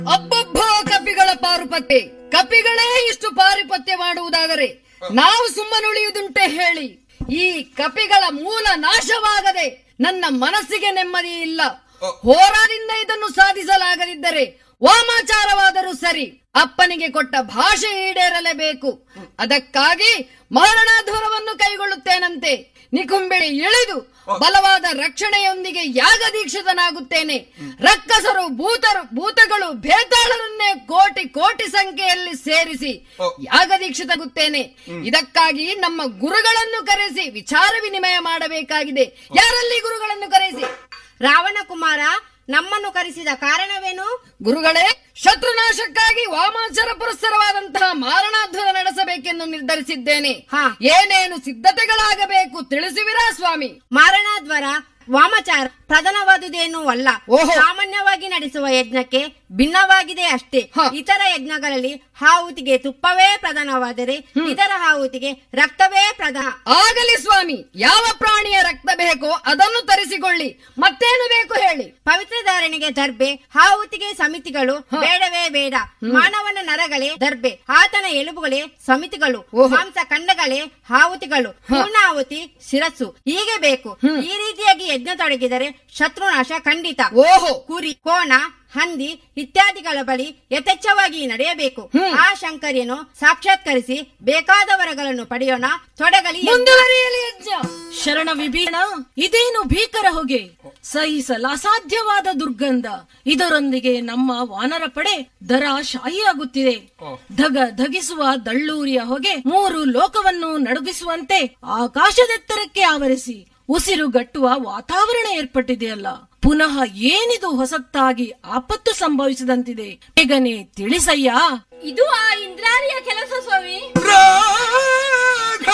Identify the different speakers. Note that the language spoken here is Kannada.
Speaker 1: ಅಬ್ಬಬ್ಬೋ ಕಪಿಗಳ ಪಾರುಪತ್ಯ ಕಪಿಗಳೇ ಇಷ್ಟು ಪಾರುಪತ್ಯ ಮಾಡುವುದಾದರೆ ನಾವು ಸುಮ್ಮನುಳಿಯುವುದುಂಟೆ ಹೇಳಿ ಈ ಕಪಿಗಳ ಮೂಲ ನಾಶವಾಗದೆ ನನ್ನ ಮನಸ್ಸಿಗೆ ನೆಮ್ಮದಿ ಇಲ್ಲ ಹೋರಾದಿಂದ ಇದನ್ನು ಸಾಧಿಸಲಾಗದಿದ್ದರೆ ವಾಮಾಚಾರವಾದರೂ ಸರಿ ಅಪ್ಪನಿಗೆ ಕೊಟ್ಟ ಭಾಷೆ ಈಡೇರಲೇಬೇಕು ಅದಕ್ಕಾಗಿ ಮರಣಾಧುರವನ್ನು ಕೈಗೊಳ್ಳುತ್ತೇನಂತೆ ನಿಕುಂಬೆಳಿ ಇಳಿದು ಬಲವಾದ ರಕ್ಷಣೆಯೊಂದಿಗೆ ಯಾಗ ದೀಕ್ಷಿತನಾಗುತ್ತೇನೆ ರಕ್ಕಸರು ಭೂತರು ಭೂತಗಳು ಬೇತಾಳರನ್ನೇ ಕೋಟಿ ಕೋಟಿ ಸಂಖ್ಯೆಯಲ್ಲಿ ಸೇರಿಸಿ ಯಾಗ ದೀಕ್ಷಿತಗುತ್ತೇನೆ ಇದಕ್ಕಾಗಿ ನಮ್ಮ ಗುರುಗಳನ್ನು ಕರೆಸಿ ವಿಚಾರ ವಿನಿಮಯ ಮಾಡಬೇಕಾಗಿದೆ ಯಾರಲ್ಲಿ ಗುರುಗಳನ್ನು ಕರೆಸಿ
Speaker 2: ರಾವಣ ಕುಮಾರ ನಮ್ಮನ್ನು ಕರೆಸಿದ ಕಾರಣವೇನು
Speaker 1: ಗುರುಗಳೇ ಶತ್ರುನಾಶಕ್ಕಾಗಿ ವಾಮಾಚಾರ ಪುರಸ್ಸರವಾದಂತಹ ಮಾರಣಾಧ್ವರ ನಡೆಸಬೇಕೆಂದು ನಿರ್ಧರಿಸಿದ್ದೇನೆ
Speaker 2: ಹಾ.
Speaker 1: ಏನೇನು ಸಿದ್ಧತೆಗಳಾಗಬೇಕು ತಿಳಿಸುವಿರಾ ಸ್ವಾಮಿ
Speaker 2: ಮಾರಣಾದ್ವರ ವಾಮಚಾರ ಪ್ರಧಾನವಾದುದೇನೂ ಅಲ್ಲ
Speaker 1: ಓಹೋ.
Speaker 2: ಸಾಮಾನ್ಯವಾಗಿ ನಡೆಸುವ ಯಜ್ಞಕ್ಕೆ ಭಿನ್ನವಾಗಿದೆ ಅಷ್ಟೇ
Speaker 1: ಹ.
Speaker 2: ಇತರ ಯಜ್ಞಗಳಲ್ಲಿ ಹಾವುತಿಗೆ ತುಪ್ಪವೇ ಪ್ರಧಾನವಾದರೆ ಇದರ ಹಾವುತಿಗೆ ರಕ್ತವೇ ಪ್ರಧಾನ
Speaker 1: ಆಗಲಿ ಸ್ವಾಮಿ ಯಾವ ಪ್ರಾಣಿಯ ರಕ್ತ ಬೇಕೋ ಅದನ್ನು ತರಿಸಿಕೊಳ್ಳಿ ಮತ್ತೇನು ಬೇಕು ಹೇಳಿ
Speaker 2: ಪವಿತ್ರ ಧಾರಣೆಗೆ ದರ್ಬೆ ಹಾವುತಿಗೆ ಸಮಿತಿಗಳು ಬೇಡವೇ ಬೇಡ ಮಾನವನ ನರಗಳೇ ದರ್ಬೆ ಆತನ ಎಲುಬುಗಳೇ ಸಮಿತಿಗಳು
Speaker 1: ಓಹೋ.
Speaker 2: ಮಾಂಸ ಖಂಡಗಳೇ ಹಾವುತಿಗಳು ಪೂರ್ಣಾಹುತಿ ಶಿರಸ್ಸು ಹೀಗೆ ಬೇಕು ಈ ರೀತಿಯಾಗಿ ಯಜ್ಞ ತೊಡಗಿದರೆ ಶತ್ರುನಾಶ ಖಂಡಿತ
Speaker 1: ಓಹೋ
Speaker 2: ಕುರಿ ಕೋಣ ಹಂದಿ ಇತ್ಯಾದಿಗಳ ಬಳಿ ಯಥೇಚ್ಛವಾಗಿ ನಡೆಯಬೇಕು ಆ ಶಂಕರ್ಯನು ಸಾಕ್ಷಾತ್ಕರಿಸಿ ಬೇಕಾದ ವರಗಳನ್ನು ಪಡೆಯೋಣ ತೊಡಗಲಿ ಯಜ್ಞ.
Speaker 1: ಮುಂದುವರಿಯಲಿ ಯಜ್ಞ
Speaker 3: ಶರಣ ವಿಭೀಷಣ ಇದೇನು ಭೀಕರ ಹೊಗೆ ಸಹಿಸಲ ಅಸಾಧ್ಯವಾದ ದುರ್ಗಂಧ ಇದರೊಂದಿಗೆ ನಮ್ಮ ವಾನರ ಪಡೆ ದರ ಶಾಹಿಯಾಗುತ್ತಿದೆ ಧಗ ಧಗಿಸುವ ದಳ್ಳೂರಿಯ ಹೊಗೆ ಮೂರು ಲೋಕವನ್ನು ನಡುಗಿಸುವಂತೆ ಆಕಾಶದೆತ್ತರಕ್ಕೆ ಆವರಿಸಿ ಉಸಿರುಗಟ್ಟುವ ವಾತಾವರಣ ಏರ್ಪಟ್ಟಿದೆಯಲ್ಲ ಪುನಃ ಏನಿದು ಹೊಸತ್ತಾಗಿ ಆಪತ್ತು ಸಂಭವಿಸಿದಂತಿದೆ ಬೇಗನೆ ತಿಳಿಸಯ್ಯ
Speaker 4: ಇದು ಆ ಇಂದ್ರಾರಿಯ ಕೆಲಸ ಸ್ವಾಮಿ